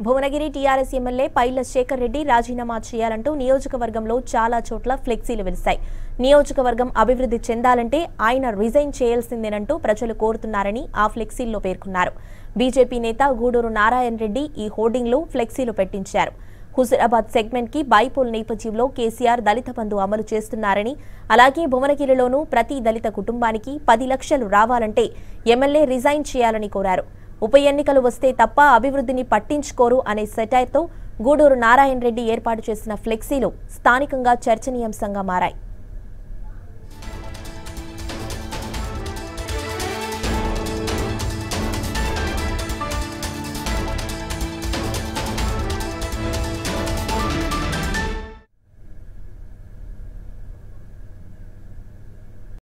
Bhuvanagiri TRS MLA Paila Shekar Reddy రాజీనామా చేయాలంటూ నియోజకవర్గంలో చాలా చోట్ల ఫ్లెక్సీలు వెలిశాయి నియోజకవర్గం అభివృద్ధి చెందాలంటే ఆయన రిజైన్ చేయాల్సిందేనంటూ ప్రజలు కోరుతున్నారని ఆ ఫ్లెక్సీల్లో పేర్కొన్నారు బీజేపీ నేత గూడూరు నారాయణ రెడ్డి ఈ హోర్డింగ్లు ఫ్లెక్సీలు పెట్టించారు హుజురాబాద్ సెగ్మెంట్ కి బైపోల్ నేపథ్యంలో కేసీఆర్ దళిత బంధు అమలు చేస్తున్నారని అలాగే భువనగిరిలోనూ ప్రతి దళిత కుటుంబానికి పది లక్షలు రావాలంటే ఎమ్మెల్యే రిజైన్ చేయాలని కోరారు ఉప ఎన్నికలు వస్తే తప్ప అభివృద్ధిని పట్టించుకోరు అనే సెటైర్తో గూడూరు నారాయణ రెడ్డి ఏర్పాటు చేసిన ఫ్లెక్సీలు స్థానికంగా చర్చనీయాంశంగా మారాయి